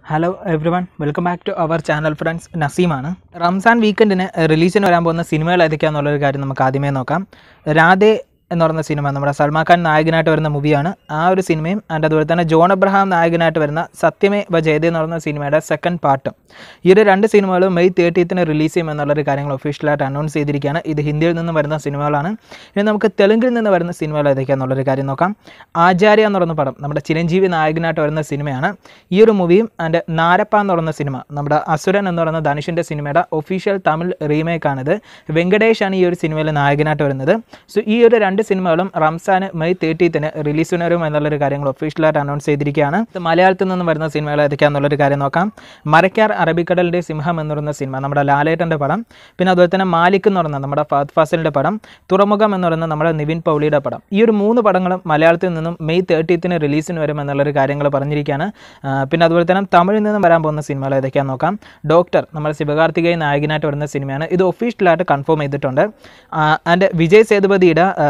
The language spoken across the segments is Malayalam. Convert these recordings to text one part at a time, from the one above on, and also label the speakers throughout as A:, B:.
A: hello everyone welcome back to our channel friends നസീമാണ് റംസാൻ വീക്കെൻഡിന് റിലീസിന് വരാൻ പോകുന്ന സിനിമകൾ ഏതൊക്കെയാണെന്നുള്ളൊരു കാര്യം നമുക്ക് ആദ്യമേ നോക്കാം രാധേ എന്ന് പറയുന്ന സിനിമ നമ്മുടെ സൽമാൻ ഖാൻ നായകനായിട്ട് വരുന്ന മൂവിയാണ് ആ ഒരു സിനിമയും അതിൻ്റെ അതുപോലെ തന്നെ ജോൺ അബ്രഹാം നായകനായിട്ട് വരുന്ന സത്യമേ വ ജയതേ എന്ന് പറയുന്ന സിനിമയുടെ സെക്കൻഡ് പാർട്ടും ഈ ഒരു രണ്ട് സിനിമകളും മെയ് തേർട്ടീത്തിന് റിലീസ് ചെയ്യും എന്നുള്ളൊരു കാര്യങ്ങൾ ഒഫീഷ്യലായിട്ട് അനൗൺസ് ചെയ്തിരിക്കുകയാണ് ഇത് ഹിന്ദിയിൽ നിന്ന് വരുന്ന സിനിമകളാണ് ഇനി നമുക്ക് തെലുങ്കിൽ നിന്ന് വരുന്ന സിനിമകൾ ഏതൊക്കെയാണെന്നുള്ളൊരു കാര്യം നോക്കാം ആചാര്യ എന്ന് പറയുന്ന പടം നമ്മുടെ ചിരഞ്ജീവി നായകനായിട്ട് വരുന്ന സിനിമയാണ് ഈ ഒരു മൂവിയും ആൻഡ് നാരപ്പ എന്ന് പറയുന്ന സിനിമ നമ്മുടെ അസുരൻ എന്ന് പറയുന്ന ധനുഷിൻ്റെ സിനിമയുടെ ഒഫീഷ്യൽ തമിഴ് റീമേക്കാണിത് വെങ്കടേഷാണ് ഈ ഒരു സിനിമയിൽ നായകനായിട്ട് വരുന്നത് സോ ഈ ഒരു രണ്ട് സിനിമകളും റംസാന് മെയ് തേർട്ടീത്തിന് റിലീസിന് വരും എന്നുള്ളൊരു കാര്യങ്ങൾ ഒഫീഷ്യലായിട്ട് അനൗൺസ് ചെയ്തിരിക്കുകയാണ് ഇത് മലയാളത്തിൽ നിന്ന് വരുന്ന സിനിമകൾ ഏതൊക്കെയാണെന്നുള്ളൊരു കാര്യം നോക്കാം മരക്കാർ അറബിക്കടലിൻ്റെ സിംഹം എന്ന് പറയുന്ന സിനിമ നമ്മുടെ ലാലേട്ടൻ്റെ പടം പിന്നെ അതുപോലെ തന്നെ മാലിക് എന്ന് പറയുന്ന നമ്മുടെ ഫഹദ് ഫാസിലിൻ്റെ പടം തുറമുഖം എന്ന് പറയുന്ന നമ്മുടെ നിവിൻ പൗളിയുടെ പടം ഈ ഒരു മൂന്ന് പടങ്ങളും മലയാളത്തിൽ നിന്നും മെയ് തേർട്ടീത്തിന് റിലീസിന് വരും എന്നുള്ളൊരു കാര്യങ്ങൾ പറഞ്ഞിരിക്കുകയാണ് ആ, പിന്നെ അതുപോലെ തന്നെ തമിഴിൽ നിന്നും വരാൻ പോകുന്ന സിനിമകൾ ഏതൊക്കെയാണെന്ന് നോക്കാം ഡോക്ടർ നമ്മുടെ ശിവകാർത്തികേയൻ നായകനായിട്ട് വരുന്ന സിനിമയാണ് ഇത് ഒഫീഷ്യലായിട്ട് കൺഫേം ചെയ്തിട്ടുണ്ട് ആൻഡ് വിജയ് സേതുപതിയുടെ ആ,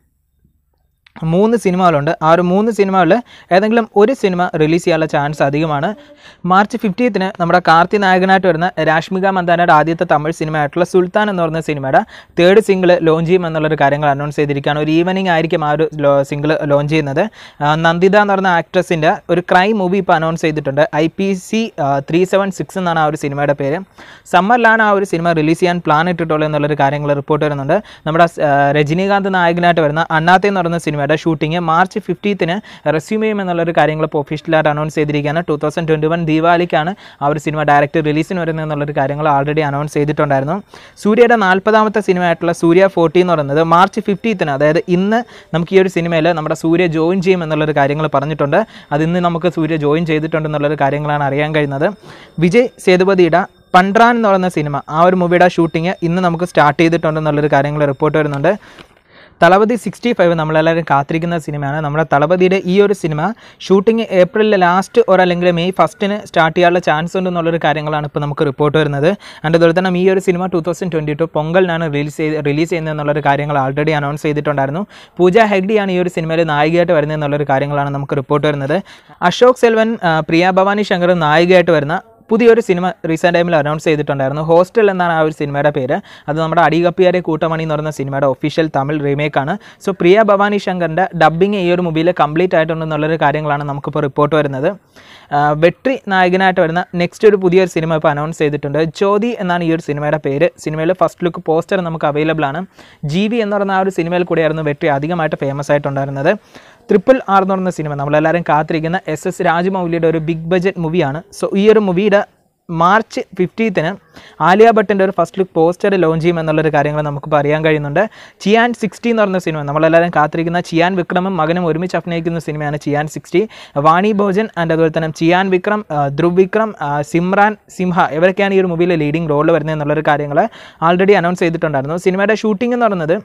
A: മൂന്ന് സിനിമകളുണ്ട് ആ ഒരു മൂന്ന് സിനിമകളിൽ ഏതെങ്കിലും ഒരു സിനിമ റിലീസ് ചെയ്യാനുള്ള ചാൻസ് അധികമാണ് മാർച്ച് ഫിഫ്റ്റീത്തിന് നമ്മുടെ കാർത്തി നായകനായിട്ട് വരുന്ന രാഷ്മിക മന്ദാനയുടെ ആദ്യത്തെ തമിഴ് സിനിമയായിട്ടുള്ള സുൽത്താൻ എന്ന് പറയുന്ന സിനിമയുടെ തേർഡ് സിംഗിൾ ലോഞ്ച് ചെയ്യും എന്നുള്ളൊരു കാര്യങ്ങൾ അനൗൺസ് ചെയ്തിരിക്കുകയാണ് ഒരു ഈവനിങ് ആയിരിക്കും ആ ഒരു സിംഗിൾ ലോഞ്ച് ചെയ്യുന്നത് ആ, നന്ദിത എന്ന് പറയുന്ന ആക്ട്രസിൻ്റെ ഒരു ക്രൈം മൂവി ഇപ്പോൾ അനൗൺസ് ചെയ്തിട്ടുണ്ട് I P C three seven six എന്നാണ് ആ ഒരു സിനിമയുടെ പേര് സമ്മറിലാണ് ആ ഒരു സിനിമ റിലീസ് ചെയ്യാൻ പ്ലാൻ ഇട്ടിട്ടുള്ളത് എന്നുള്ളൊരു കാര്യങ്ങൾ റിപ്പോർട്ട് വരുന്നുണ്ട് നമ്മുടെ ആ, രജനീകാന്ത് നായകനായിട്ട് വരുന്ന അണ്ണാത്തെ എന്ന് പറയുന്ന സിനിമയുടെ ഷൂട്ടിംഗ് മാർച്ച് ഫിഫ്റ്റീത്തിന് റെസ്യൂം ചെയ്യും എന്നുള്ളൊരു കാര്യങ്ങൾ ഇപ്പോൾ ഒഫീഷ്യലായിട്ട് അനൗൺസ് ചെയ്തിരിക്കുകയാണ് ടൂ തൗസൻഡ് ട്വൻറ്റി വൺ ദീപാവലിക്കാണ് ആ ഒരു സിനിമ ഡയറക്റ്റ് റിലീസിന് വരുന്നത് എന്നുള്ളൊരു കാര്യങ്ങൾ ആൾറെഡി അനൗൺസ് ചെയ്തിട്ടുണ്ടായിരുന്നു സൂര്യയുടെ നാൽപ്പതാമത്തെ സിനിമയായിട്ടുള്ള സൂര്യ ഫോർട്ടി എന്ന് പറയുന്നത് മാർച്ച് ഫിഫ്റ്റീത്തിന് അതായത് ഇന്ന് നമുക്ക് ഈ ഒരു സിനിമയിൽ നമ്മുടെ സൂര്യ ജോയിൻ ചെയ്യും എന്നുള്ളൊരു കാര്യങ്ങൾ പറഞ്ഞിട്ടുണ്ട് അത് ഇന്ന് നമുക്ക് സൂര്യ ജോയിൻ ചെയ്തിട്ടുണ്ടെന്നുള്ളൊരു കാര്യങ്ങളാണ് അറിയാൻ കഴിയുന്നത് വിജയ് സേതുപതിയുടെ പണ്ട്രാൻ എന്ന് പറയുന്ന സിനിമ ആ ഒരു മൂവിയുടെ ഷൂട്ടിംഗ് ഇന്ന് നമുക്ക് സ്റ്റാർട്ട് ചെയ്തിട്ടുണ്ടെന്നുള്ളൊരു കാര്യങ്ങൾ റിപ്പോർട്ട് വരുന്നുണ്ട് തളപതി സിക്സ്റ്റി ഫൈവ് നമ്മളെല്ലാവരും കാത്തിരിക്കുന്ന സിനിമയാണ് നമ്മുടെ തളപതിയുടെ ഈ ഒരു സിനിമ ഷൂട്ടിംഗ് ഏപ്രിലിലെ ലാസ്റ്റ് ഒരു അല്ലെങ്കിൽ മെയ് ഫസ്റ്റിന് സ്റ്റാർട്ട് ചെയ്യാനുള്ള ചാൻസ് ഉണ്ട് എന്നുള്ളൊരു കാര്യങ്ങളാണ് ഇപ്പോൾ നമുക്ക് റിപ്പോർട്ട് വരുന്നത് ആൻഡ് അതുപോലെ തന്നെ ഈ ഒരു സിനിമ ടൂ തൗസൻഡ് ട്വൻറ്റി ടു പൊങ്കലിനാണ് റിലീസ് ചെയ്ത് റിലീസ് ചെയ്യുന്നത് എന്നുള്ളൊരു കാര്യങ്ങൾ ആൾറെഡി അനൗൺസ് ചെയ്തിട്ടുണ്ടായിരുന്നു പൂജ ഹെഗ്ഡിയാണ് ഈ ഒരു സിനിമയിൽ നായികയായിട്ട് വരുന്നത് എന്നുള്ളൊരു കാര്യങ്ങളാണ് നമുക്ക് റിപ്പോർട്ട് വരുന്നത് അശോക് സെൽവൻ ആ, പ്രിയ ഭവാനി ശങ്കർ നായികയായിട്ട് വരുന്ന പുതിയൊരു സിനിമ റീസെൻറ്റ് ടൈമിൽ അനൗൺസ് ചെയ്തിട്ടുണ്ടായിരുന്നു ഹോസ്റ്റൽ എന്നാണ് ആ ഒരു സിനിമയുടെ പേര് അത് നമ്മുടെ അടികപ്പിയാരെ കൂട്ടമണി എന്ന് പറയുന്ന സിനിമയുടെ ഒഫീഷ്യൽ തമിഴ് റീമേക്കാണ് സോ പ്രിയ ഭവാനി ശങ്കറിൻ്റെ ഡബ്ബിങ് ഈ ഒരു മൂവിയിൽ കംപ്ലീറ്റ് ആയിട്ടുണ്ടെന്നുള്ളൊരു കാര്യങ്ങളാണ് നമുക്കിപ്പോൾ റിപ്പോർട്ട് വരുന്നത് ആ, വെട്രി നായകനായിട്ട് വരുന്ന നെക്സ്റ്റ് ഒരു പുതിയൊരു സിനിമ ഇപ്പോൾ അനൗൺസ് ചെയ്തിട്ടുണ്ട് ജ്യോതി എന്നാണ് ഈ ഒരു സിനിമയുടെ പേര് സിനിമയിൽ ഫസ്റ്റ് ലുക്ക് പോസ്റ്റർ നമുക്ക് അവൈലബിൾ ആണ് ജി വി എന്ന് പറയുന്ന ആ ഒരു സിനിമയിൽ കൂടിയായിരുന്നു വെട്രി അധികമായിട്ട് ഫേമസ് ആയിട്ടുണ്ടായിരുന്നത് ട്രിപ്പിൾ ആർ എന്ന് പറയുന്ന സിനിമ നമ്മളെല്ലാവരും കാത്തിരിക്കുന്ന എസ് എസ് രാജമൗലിയുടെ ഒരു ബിഗ് ബഡ്ജറ്റ് മൂവിയാണ് സോ ഈ ഒരു മൂവിയുടെ മാർച്ച് ഫിഫ്റ്റീത്തിന് ആലിയ ഭട്ടിൻ്റെ ഒരു ഫസ്റ്റ് ലുക്ക് പോസ്റ്റർ ലോഞ്ച് ചെയ്യും എന്നുള്ളൊരു കാര്യങ്ങൾ നമുക്കിപ്പോൾ അറിയാൻ കഴിയുന്നുണ്ട് ചിയാൻ സിക്സ്റ്റി എന്ന് പറയുന്ന സിനിമ നമ്മളെല്ലാവരും കാത്തിരിക്കുന്ന ചിയാൻ വിക്രമും മകനും ഒരുമിച്ച് അഭിനയിക്കുന്ന സിനിമയാണ് ചിയാൻ സിക്സ്റ്റി വാണി ഭോജൻ ആൻഡ് അതുപോലെ തന്നെ ചിയാൻ വിക്രം ആ, ധ്രുവ് വിക്രം ആ, സിമ്രാൻ സിംഹ ഇവരൊക്കെയാണ് ഈ ഒരു മൂവിയിൽ ലീഡിംഗ് റോളിൽ വരുന്നത് എന്നുള്ളൊരു കാര്യങ്ങൾ ആൾറെഡി അനൗൺസ് ചെയ്തിട്ടുണ്ടായിരുന്നു സിനിമയുടെ ഷൂട്ടിംഗ് എന്ന് പറയുന്നത്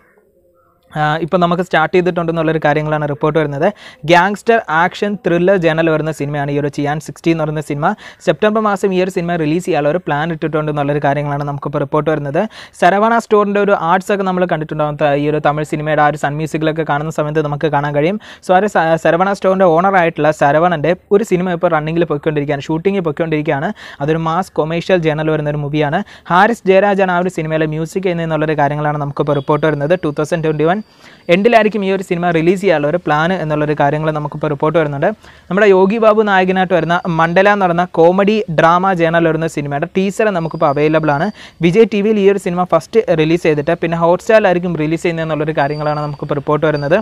A: ഇപ്പോൾ നമുക്ക് സ്റ്റാർട്ട് ചെയ്തിട്ടുണ്ടെന്നുള്ളൊരു കാര്യങ്ങളാണ് റിപ്പോർട്ട് വരുന്നത് ഗ്യാങ്സ്റ്റർ ആക്ഷൻ ത്രില്ലർ ജേണൽ വരുന്ന സിനിമയാണ് ഈ ഒരു ചിയാൻ സിക്സ്റ്റി എന്ന് പറയുന്ന സിനിമ സെപ്റ്റംബർ മാസം ഈ ഒരു സിനിമ റിലീസ് ചെയ്യാനുള്ള ഒരു പ്ലാൻ ഇട്ടിട്ടുണ്ടെന്നുള്ളൊരു കാര്യങ്ങളാണ് നമുക്കിപ്പോൾ റിപ്പോർട്ട് വരുന്നത് സരവണ സ്റ്റോറിൻ്റെ ഒരു ആർട്സ് ഒക്കെ നമ്മൾ കണ്ടിട്ടുണ്ടാകും ത- ഈ ഒരു തമിഴ് സിനിമയുടെ ആ ഒരു സൺ മ്യൂസിക്കിലൊക്കെ കാണുന്ന സമയത്ത് നമുക്ക് കാണാൻ കഴിയും സോ ആ ഒരു സ- സരവണ സ്റ്റോറിൻ്റെ ഓണറായിട്ടുള്ള സരവണൻ്റെ ഒരു സിനിമ ഇപ്പോൾ റണ്ണിങ്ങിൽ പോയിക്കൊണ്ടിരിക്കുകയാണ് ഷൂട്ടിംഗ് പോയിക്കൊണ്ടിരിക്കുകയാണ് അതൊരു മാസ് കൊമേഴ്ഷ്യൽ ജേണൽ വരുന്ന ഒരു മൂവിയാണ് ഹാരിസ് ജയരാജാണ് ആ ഒരു സിനിമയിലെ മ്യൂസിക് ചെയ്യുന്നതെന്നുള്ളൊരു കാര്യങ്ങളാണ് നമുക്കിപ്പോൾ റിപ്പോർട്ട് വരുന്നത് ടൂ തൗസൻഡ് ട്വൻറ്റി വൺ എൻഡിലായിരിക്കും ഈ ഒരു സിനിമ റിലീസ് ചെയ്യാനുള്ള ഒരു പ്ലാൻ എന്നുള്ളൊരു കാര്യങ്ങൾ നമുക്കിപ്പോൾ റിപ്പോർട്ട് വരുന്നുണ്ട് നമ്മുടെ യോഗി ബാബു നായകനായിട്ട് വരുന്ന മണ്ഡല എന്ന് പറയുന്ന കോമഡി ഡ്രാമ ജേണൽ വരുന്ന സിനിമയുടെ ടീസർ നമുക്കിപ്പോൾ അവൈലബിൾ ആണ് വിജയ് ടി വിയിൽ ഈ ഒരു സിനിമ ഫസ്റ്റ് റിലീസ് ചെയ്തിട്ട് പിന്നെ ഹോട്ട്സ്റ്റാറിലായിരിക്കും റിലീസ് ചെയ്യുന്നത് എന്നുള്ളൊരു കാര്യങ്ങളാണ് നമുക്കിപ്പോൾ റിപ്പോർട്ട് വരുന്നത്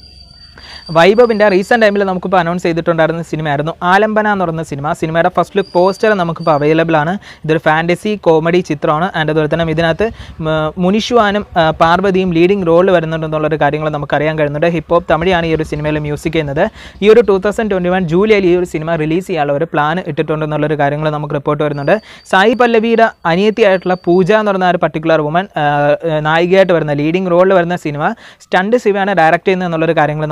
A: വൈഭവിൻ്റെ റീസെൻറ്റ് ടൈമിൽ നമുക്കിപ്പോൾ അനൗൺസ് ചെയ്തിട്ടുണ്ടായിരുന്ന സിനിമയായിരുന്നു ആലംബന എന്ന് പറയുന്ന സിനിമ സിനിമയുടെ ഫസ്റ്റ് ലുക്ക് പോസ്റ്റർ നമുക്കിപ്പോൾ അവൈലബിൾ ആണ് ഇതൊരു ഫാൻറ്റസി കോമഡി ചിത്രമാണ് ആൻഡ് അതുപോലെ തന്നെ ഇതിനകത്ത് മ- മുനിഷുവാനും ആ, പാർവതിയും ലീഡിംഗ് റോളിൽ വരുന്നുണ്ടെന്നുള്ളൊരു കാര്യങ്ങൾ നമുക്കറിയാൻ കഴിയുന്നുണ്ട് ഹിപ്പ് ഹോപ്പ് തമിഴാണ് ഈ ഒരു സിനിമയിൽ മ്യൂസിക് ചെയ്യുന്നത് ഈ ഒരു ടൂ തൗസൻഡ് ട്വൻറ്റി വൺ ജൂലൈയിൽ ഈ ഒരു സിനിമ റിലീസ് ചെയ്യാനുള്ള ഒരു പ്ലാൻ ഇട്ടിട്ടുണ്ടെന്നുള്ളൊരു കാര്യങ്ങൾ നമുക്ക് റിപ്പോർട്ട് വരുന്നുണ്ട് സായി പല്ലവിയുടെ അനിയത്തിയായിട്ടുള്ള പൂജ എന്ന് പറയുന്ന ആ ഒരു പർട്ടിക്കുലർ വുമൻ നായികയായിട്ട് വരുന്ന ലീഡിംഗ് റോളിൽ വരുന്ന സിനിമ സ്റ്റണ്ട് ശിവയാണ് ഡയറക്റ്റ് ചെയ്യുന്നത് എന്നുള്ളൊരു കാര്യങ്ങൾ നമുക്കിപ്പോൾ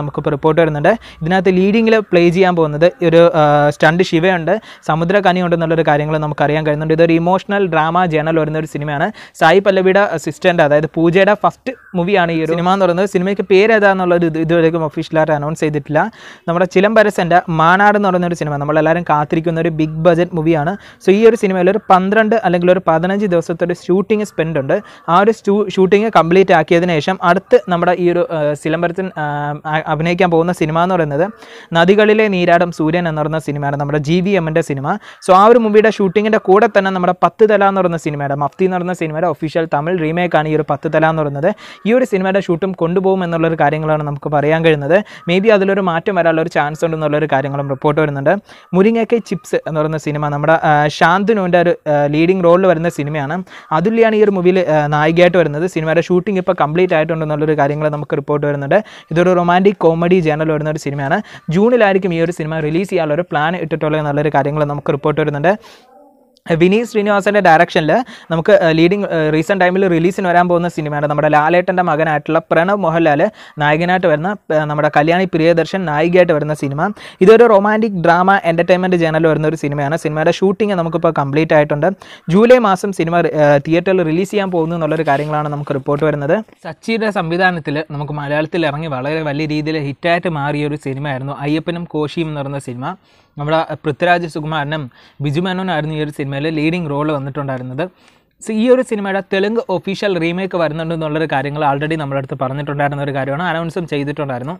A: റിപ്പോർട്ട് വരുന്നുണ്ട് ഇതിനകത്ത് ലീഡിങ്ങിൽ പ്ലേ ചെയ്യാൻ പോകുന്നത് ഒരു സ്റ്റണ്ട് ശിവയുണ്ട് സമുദ്രകനി ഉണ്ടെന്നുള്ളൊരു കാര്യങ്ങൾ നമുക്ക് അറിയാൻ കഴിയുന്നുണ്ട് ഇതൊരു ഇമോഷണൽ ഡ്രാമ ജേണൽ വരുന്ന ഒരു സിനിമയാണ് സായി പല്ലവിയുടെ അസിസ്റ്റൻ്റ് അതായത് പൂജയുടെ ഫസ്റ്റ് മൂവിയാണ് ഈ ഒരു സിനിമ എന്ന് പറയുന്നത് സിനിമയ്ക്ക് പേര് ഏതാണെന്നുള്ളത് ഇത് ഇതുവരെയും ഒഫീഷ്യലായിട്ട് അനൗൺസ് ചെയ്തിട്ടില്ല നമ്മുടെ ചിലംബരസൻ്റെ മാനാട് എന്ന് പറയുന്ന ഒരു സിനിമ നമ്മളെല്ലാവരും കാത്തിരിക്കുന്ന ഒരു ബിഗ് ബജറ്റ് മൂവിയാണ് സോ ഈ ഒരു സിനിമയിൽ ഒരു പന്ത്രണ്ട് അല്ലെങ്കിൽ ഒരു പതിനഞ്ച് ദിവസത്തെ ഒരു ഷൂട്ടിംഗ് സ്പെൻഡ് ഉണ്ട് ആ ഒരു ഷൂട്ടിംഗ് കംപ്ലീറ്റ് ആക്കിയതിന് ശേഷം അടുത്ത് നമ്മുടെ ഈ ഒരു സിലംബരത്തിൽ അഭിനയിക്കാൻ പോകുന്ന സിനിമ എന്ന് പറയുന്നത് നദികളിലെ നീരാടം സൂര്യൻ എന്ന് പറയുന്ന സിനിമയാണ് നമ്മുടെ ജി വി എമ്മിൻ്റെ സിനിമ സോ ആ ഒരു മൂവിയുടെ ഷൂട്ടിങ്ങിൻ്റെ കൂടെ തന്നെ നമ്മുടെ പത്ത് തല എന്ന് പറയുന്ന സിനിമയുടെ മഫ്തി എന്ന് പറയുന്ന സിനിമയുടെ ഒഫീഷ്യൽ തമിഴ് റീമേക്കാണ് ഈ ഒരു പത്ത് തല എന്ന് പറയുന്നത് ഈ ഒരു സിനിമയുടെ ഷൂട്ടും കൊണ്ടുപോകും എന്നുള്ളൊരു കാര്യങ്ങളാണ് നമുക്ക് പറയാൻ കഴിയുന്നത് മേ ബി അതിലൊരു മാറ്റം വരാനുള്ള ഒരു ചാൻസ് ഉണ്ടെന്നുള്ളൊരു കാര്യങ്ങളും റിപ്പോർട്ട് വരുന്നുണ്ട് മുരിങ്ങയ്ക്ക് ചിപ്സ് എന്ന് പറയുന്ന സിനിമ നമ്മുടെ ആ, ശാന്തനുവിൻ്റെ ഒരു ലീഡിംഗ് റോളിൽ വരുന്ന സിനിമയാണ് അതുല്യാണ് ഈ ഒരു മൂവിയിൽ നായികയായിട്ട് വരുന്നത് സിനിമയുടെ ഷൂട്ടിംഗ് ഇപ്പോൾ കംപ്ലീറ്റ് ആയിട്ടുണ്ടെന്നുള്ളൊരു കാര്യങ്ങൾ നമുക്ക് റിപ്പോർട്ട് വരുന്നുണ്ട് ഇതൊരു റൊമാൻറ്റിക് കോമഡി ജേണൽ വരുന്ന ഒരു സിനിമയാണ് ജൂണിലായിരിക്കും ഈ ഒരു സിനിമ റിലീസ് ചെയ്യാനുള്ള ഒരു പ്ലാൻ ഇട്ടിട്ടുള്ള നല്ലൊരു കാര്യങ്ങൾ നമുക്ക് റിപ്പോർട്ട് വരുന്നുണ്ട് വിനീത് ശ്രീനിവാസൻ്റെ ഡയറക്ഷനിൽ നമുക്ക് ലീഡിങ് റീസെൻറ്റ് ടൈമിൽ റിലീസിന് വരാൻ പോകുന്ന സിനിമയാണ് നമ്മുടെ ലാലേട്ടൻ്റെ മകനായിട്ടുള്ള പ്രണവ് മോഹൻലാൽ നായകനായിട്ട് വരുന്ന ഏഹ്, നമ്മുടെ കല്യാണി പ്രിയദർശൻ നായികയായിട്ട് വരുന്ന സിനിമ ഇതൊരു റൊമാൻറ്റിക് ഡ്രാമ എൻ്റർടൈൻമെൻറ്റ് ചാനൽ വരുന്ന ഒരു സിനിമയാണ് സിനിമയുടെ ഷൂട്ടിംഗ് നമുക്കിപ്പോൾ കംപ്ലീറ്റ് ആയിട്ടുണ്ട് ജൂലൈ മാസം സിനിമ തിയേറ്ററിൽ റിലീസ് ചെയ്യാൻ പോകുന്നു എന്നുള്ളൊരു കാര്യങ്ങളാണ് നമുക്ക് റിപ്പോർട്ട് വരുന്നത് സച്ചിയുടെ സംവിധാനത്തിൽ നമുക്ക് മലയാളത്തിൽ ഇറങ്ങി വളരെ വലിയ രീതിയിൽ ഹിറ്റായിട്ട് മാറിയ ഒരു സിനിമയായിരുന്നു അയ്യപ്പനും കോശിയും എന്ന് പറയുന്ന സിനിമ നമ്മുടെ പൃഥ്വിരാജ് സുകുമാരനും ബിജു മേനോനായിരുന്നു ഈ ഒരു സിനിമയിൽ ലീഡിങ് റോൾ വന്നിട്ടുണ്ടായിരുന്നത് സോ ഈ ഒരു സിനിമയുടെ തെലുങ്ക് ഒഫീഷ്യൽ റീമേക്ക് വരുന്നുണ്ട് എന്നുള്ളൊരു കാര്യങ്ങൾ ആൾറെഡി നമ്മുടെ അടുത്ത് പറഞ്ഞിട്ടുണ്ടായിരുന്ന ഒരു കാര്യമാണ് അനൗൺസും ചെയ്തിട്ടുണ്ടായിരുന്നു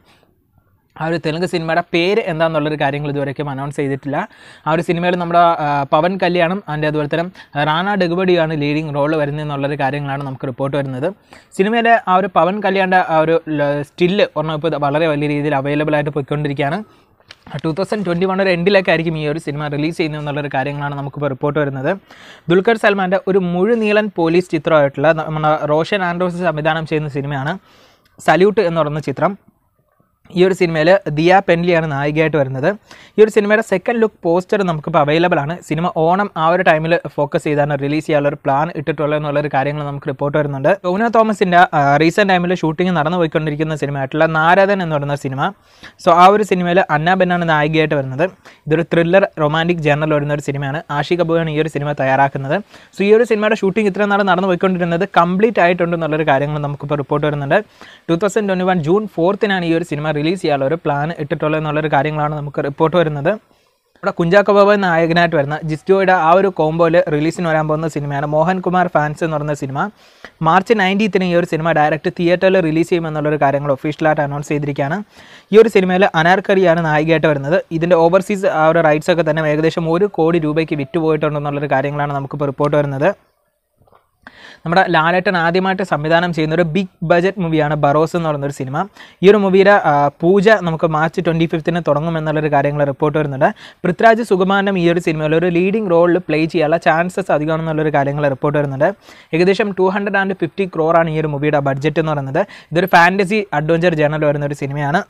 A: ആ ഒരു തെലുങ്ക് സിനിമയുടെ പേര് എന്താണെന്നുള്ളൊരു കാര്യങ്ങൾ ഇതുവരെയ്ക്കും അനൗൺസ് ചെയ്തിട്ടില്ല ആ ഒരു സിനിമയിൽ നമ്മുടെ ആ, പവൻ കല്യാണം അതിൻ്റെ അതുപോലെ തന്നെ റാണ ഡെഗുബഡിയാണ് ലീഡിങ് റോൾ വരുന്നതെന്നുള്ളൊരു കാര്യങ്ങളാണ് നമുക്ക് റിപ്പോർട്ട് വരുന്നത് സിനിമയിലെ ആ ഒരു പവൻ കല്യാണിൻ്റെ ആ ഒരു സ്റ്റില്ല് ഒരെണ്ണം ഇപ്പോൾ വളരെ വലിയ രീതിയിൽ അവൈലബിൾ ആയിട്ട് പോയിക്കൊണ്ടിരിക്കുകയാണ് ടു തൗസൻഡ് ട്വൻറ്റി വൺ ഒരു എൻഡിലേക്കായിരിക്കും ഈ ഒരു സിനിമ റിലീസ് ചെയ്യുന്നത് എന്നുള്ളൊരു കാര്യങ്ങളാണ് നമുക്കിപ്പോൾ റിപ്പോർട്ട് വരുന്നത് ദുൽഖർ സൽമാൻ്റെ ഒരു മുഴുനീളൻ പോലീസ് ചിത്രമായിട്ടുള്ള നമ്മുടെ റോഷൻ ആൻഡ്രോസ് സംവിധാനം ചെയ്യുന്ന സിനിമയാണ് സല്യൂട്ട് എന്ന് പറയുന്ന ചിത്രം ഈ ഒരു സിനിമയിൽ ദിയ പെൻലിയാണ് നായികയായിട്ട് വരുന്നത് ഈ ഒരു സിനിമയുടെ സെക്കൻഡ് ലുക്ക് പോസ്റ്റർ നമുക്കിപ്പോൾ അവൈലബിൾ ആണ് സിനിമ ഓണം ആ ഒരു ടൈമിൽ ഫോക്കസ് ചെയ്താണ് റിലീസ് ചെയ്യാനുള്ള ഒരു പ്ലാൻ ഇട്ടിട്ടുള്ളത് എന്നുള്ളൊരു കാര്യങ്ങൾ നമുക്ക് റിപ്പോർട്ട് വരുന്നുണ്ട് ടോവിനോ തോമസിൻ്റെ റീസെൻറ്റ് ടൈമിൽ ഷൂട്ടിംഗ് നടന്നു പോയിക്കൊണ്ടിരിക്കുന്ന സിനിമയായിട്ടുള്ള നാരദൻ എന്ന് പറയുന്ന സിനിമ സോ ആ ഒരു സിനിമയിൽ അന്ന ബെന്നാണ് നായികയായിട്ട് വരുന്നത് ഇതൊരു ത്രില്ലർ റൊമാൻറ്റിക് ജേണൽ വരുന്ന ഒരു സിനിമയാണ് ആഷി കപൂറാണ് ഈ ഒരു സിനിമ തയ്യാറാക്കുന്നത് സോ ഈ ഒരു സിനിമയുടെ ഷൂട്ടിംഗ് ഇത്ര നാൾ നടന്നു പോയിക്കൊണ്ടിരുന്നത് കംപ്ലീറ്റ് ആയിട്ടുണ്ട് എന്നുള്ളൊരു കാര്യങ്ങൾ നമുക്കിപ്പോൾ റിപ്പോർട്ട് വരുന്നുണ്ട് two thousand twenty one June ഫോർത്തിനാണ് ഈ ഒരു സിനിമ റിലീസ് ചെയ്യാനുള്ള ഒരു പ്ലാൻ ഇട്ടിട്ടുള്ളത് എന്നുള്ളൊരു കാര്യങ്ങളാണ് നമുക്ക് റിപ്പോർട്ട് വരുന്നത് ഇവിടെ കുഞ്ചാക്കോ ബാബ നായകനായിട്ട് വരുന്ന ജിസ്റ്റോയുടെ ആ ഒരു കോംബോയിൽ റിലീസിന് വരാൻ പോകുന്ന സിനിമയാണ് മോഹൻകുമാർ ഫാൻസ് എന്ന് പറയുന്ന സിനിമ മാർച്ച് നയൻറ്റീത്തിന് ഈ ഒരു സിനിമ ഡയറക്റ്റ് തിയേറ്ററിൽ റിലീസ് ചെയ്യുമെന്നുള്ളൊരു കാര്യങ്ങൾ ഒഫീഷ്യലായിട്ട് അനൗൺസ് ചെയ്തിരിക്കുകയാണ് ഈ ഒരു സിനിമയിൽ അനാർക്കറിയാണ് നായികയായിട്ട് വരുന്നത് ഇതിൻ്റെ ഓവർസീസ് ആ ഒരു റൈറ്റ്സ് ഒക്കെ തന്നെ ഏകദേശം ഒരു കോടി രൂപയ്ക്ക് വിറ്റുപോയിട്ടുണ്ടെന്നുള്ളൊരു കാര്യങ്ങളാണ് നമുക്കിപ്പോൾ റിപ്പോർട്ട് വരുന്നത് നമ്മുടെ ലാലേട്ടൻ ആദ്യമായിട്ട് സംവിധാനം ചെയ്യുന്ന ഒരു ബിഗ് ബജറ്റ് മൂവിയാണ് ബറോസ് എന്ന് പറയുന്ന ഒരു സിനിമ ഈ ഒരു മൂവിയുടെ ആ, പൂജ നമുക്ക് മാർച്ച് ട്വൻറ്റി ഫിഫ്തിന് തുടങ്ങും എന്നുള്ളൊരു കാര്യങ്ങൾ റിപ്പോർട്ട് വരുന്നുണ്ട് പൃഥ്വിരാജ് സുകുമാരനും ഈ ഒരു സിനിമയിൽ ഒരു ലീഡിംഗ് റോളിൽ പ്ലേ ചെയ്യാനുള്ള ചാൻസസ് അധികമാണെന്നുള്ളൊരു കാര്യങ്ങൾ റിപ്പോർട്ട് വരുന്നുണ്ട് ഏകദേശം ടു ഹൺഡ്രഡ് ആൻഡ് ഫിഫ്റ്റി ക്രോറാണ് ഈ ഒരു മൂവിയുടെ ബഡ്ജറ്റ് എന്ന് പറയുന്നത് ഇതൊരു ഫാൻറ്റസി അഡ്വഞ്ചർ ജേണൽ വരുന്ന ഒരു സിനിമയാണ്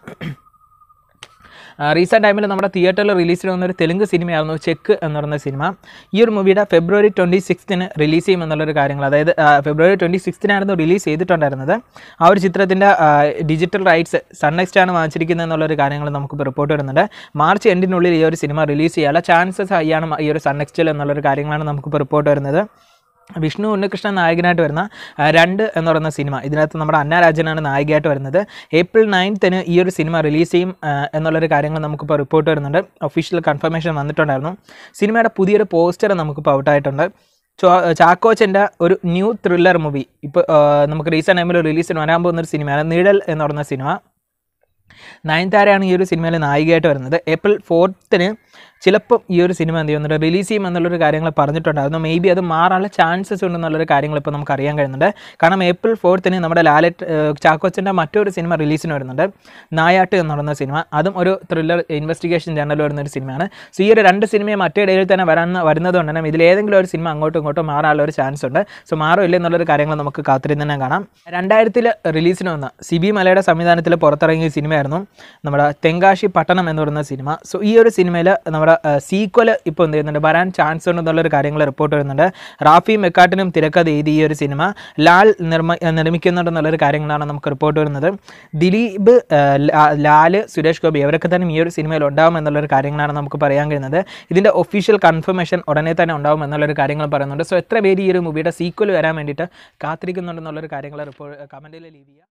A: റീസെൻറ്റ് ടൈമിൽ നമ്മുടെ തിയേറ്ററിൽ റിലീസിൽ വന്ന ഒരു തെലുങ്ക് സിനിമയായിരുന്നു ചെക്ക് എന്ന് പറയുന്ന സിനിമ ഈ ഒരു മൂവിയുടെ ഫെബ്രുവരി ട്വൻറ്റി സിക്സ്തിന് റിലീസ് ചെയ്യും എന്നുള്ളൊരു കാര്യങ്ങൾ അതായത് ആ, ഫെബ്രുവരി ട്വൻറ്റി സിക്സ്തിനായിരുന്നു റിലീസ് ചെയ്തിട്ടുണ്ടായിരുന്നത് ആ ഒരു ചിത്രത്തിൻ്റെ ഡിജിറ്റൽ റൈറ്റ്സ് സൺനെക്സ്റ്റ് ആണ് വാങ്ങിച്ചിരിക്കുന്നത് എന്നുള്ളൊരു കാര്യങ്ങൾ നമുക്കിപ്പോൾ റിപ്പോർട്ട് വരുന്നുണ്ട് മാർച്ച് എൻഡിനുള്ളിൽ ഈ ഒരു സിനിമ റിലീസ് ചെയ്യാനുള്ള ചാൻസസ് ഹൈയാണ് ഈ ഒരു സൺനെക്സ്റ്റിൽ എന്നുള്ളൊരു കാര്യങ്ങളാണ് നമുക്കിപ്പോൾ റിപ്പോർട്ട് വരുന്നത് വിഷ്ണു ഉണ്ണികൃഷ്ണൻ നായകനായിട്ട് വരുന്ന ആ, രണ്ട് എന്ന് പറയുന്ന സിനിമ ഇതിനകത്ത് നമ്മുടെ അന്ന രാജനാണ് നായികയായിട്ട് വരുന്നത് ഏപ്രിൽ നയൻത്തിന് ഈ ഒരു സിനിമ റിലീസ് ചെയ്യും ആ, എന്നുള്ളൊരു കാര്യങ്ങൾ നമുക്കിപ്പോൾ റിപ്പോർട്ട് വരുന്നുണ്ട് ഒഫീഷ്യൽ കൺഫർമേഷൻ വന്നിട്ടുണ്ടായിരുന്നു സിനിമയുടെ പുതിയൊരു പോസ്റ്റർ നമുക്കിപ്പോൾ ഔട്ടായിട്ടുണ്ട് ചോ ചാക്കോച്ചൻ്റെ ഒരു ന്യൂ ത്രില്ലർ മൂവി ഇപ്പോൾ നമുക്ക് റീസെൻറ്റ് ടൈമിൽ റിലീസിന് വരാൻ പോകുന്ന ഒരു സിനിമയാണ് നിഴൽ എന്ന് പറയുന്ന സിനിമ നയൻതാരയാണ് ഈ ഒരു സിനിമയിൽ നായികയായിട്ട് വരുന്നത് ഏപ്രിൽ ഫോർത്തിന് ചിലപ്പം ഈ ഒരു സിനിമ എന്ത് ചെയ്യുന്നുണ്ട് റിലീസ് ചെയ്യും എന്നുള്ളൊരു കാര്യങ്ങൾ പറഞ്ഞിട്ടുണ്ടായിരുന്നു മേ ബി അത് മാറാനുള്ള ചാൻസസ് ഉണ്ടെന്നുള്ളൊരു കാര്യങ്ങൾ ഇപ്പോൾ നമുക്ക് അറിയാൻ കഴിയുന്നുണ്ട് കാരണം ഏപ്രിൽ ഫോർത്തിന് നമ്മുടെ ലാലറ്റ് ചാക്കോച്ചൻ്റെ മറ്റൊരു സിനിമ റിലീസിന് വരുന്നുണ്ട് നായാട്ട് എന്ന് പറയുന്ന സിനിമ അതും ഒരു ത്രില്ലർ ഇൻവെസ്റ്റിഗേഷൻ ജേണൽ വരുന്ന ഒരു സിനിമയാണ് സോ ഈ ഒരു രണ്ട് സിനിമയും മറ്റേ ഇടയിൽ തന്നെ വരാൻ വരുന്നത് കൊണ്ട് തന്നെ ഇതിലേതെങ്കിലും ഒരു സിനിമ അങ്ങോട്ടും ഇങ്ങോട്ടും മാറാനുള്ള ഒരു ചാൻസ് ഉണ്ട് സോ മാറോ ഇല്ല എന്നുള്ളൊരു കാര്യങ്ങൾ നമുക്ക് കാത്തിരുന്ന് തന്നെ കാണാം രണ്ടായിരത്തിൽ റിലീസിന് വന്ന സിബി മലയുടെ സംവിധാനത്തിൽ പുറത്തിറങ്ങിയ സിനിമയായിരുന്നു നമ്മുടെ തെങ്കാശി പട്ടണം എന്ന് പറയുന്ന സിനിമ സോ ഈ ഒരു സിനിമയിൽ നമ്മുടെ സിനിമയുടെ സീക്വൽ ഇപ്പോൾ എന്ത് ചെയ്യുന്നുണ്ട് വരാൻ ചാൻസ് ഉണ്ടെന്നുള്ളൊരു കാര്യങ്ങൾ റിപ്പോർട്ട് വരുന്നുണ്ട് റാഫി മെക്കാട്ടിനും തിരക്കഥ എഴുതിയ ഈ ഒരു സിനിമ ലാൽ നിർമ്മ നിർമ്മിക്കുന്നുണ്ടെന്നുള്ളൊരു കാര്യങ്ങളാണ് നമുക്ക് റിപ്പോർട്ട് വരുന്നത് ദിലീപ് ആ, ലാ- ലാല് സുരേഷ് ഗോപി അവരൊക്കെ തന്നെ ഈ ഒരു സിനിമയിൽ ഉണ്ടാവും എന്നുള്ളൊരു കാര്യങ്ങളാണ് നമുക്ക് പറയാൻ കഴിയുന്നത് ഇതിൻ്റെ ഒഫീഷ്യൽ കൺഫർമേഷൻ ഉടനെ തന്നെ ഉണ്ടാവും എന്നുള്ളൊരു കാര്യങ്ങൾ പറയുന്നുണ്ട് സോ എത്ര പേര് ഈ ഒരു മൂവിയുടെ സീക്വൽ വരാൻ വേണ്ടിയിട്ട് കാത്തിരിക്കുന്നുണ്ടെന്നുള്ളൊരു കാര്യങ്ങൾ റിപ്പോർട്ട് കമൻറ്റിൽ ലീവ് ചെയ്യുക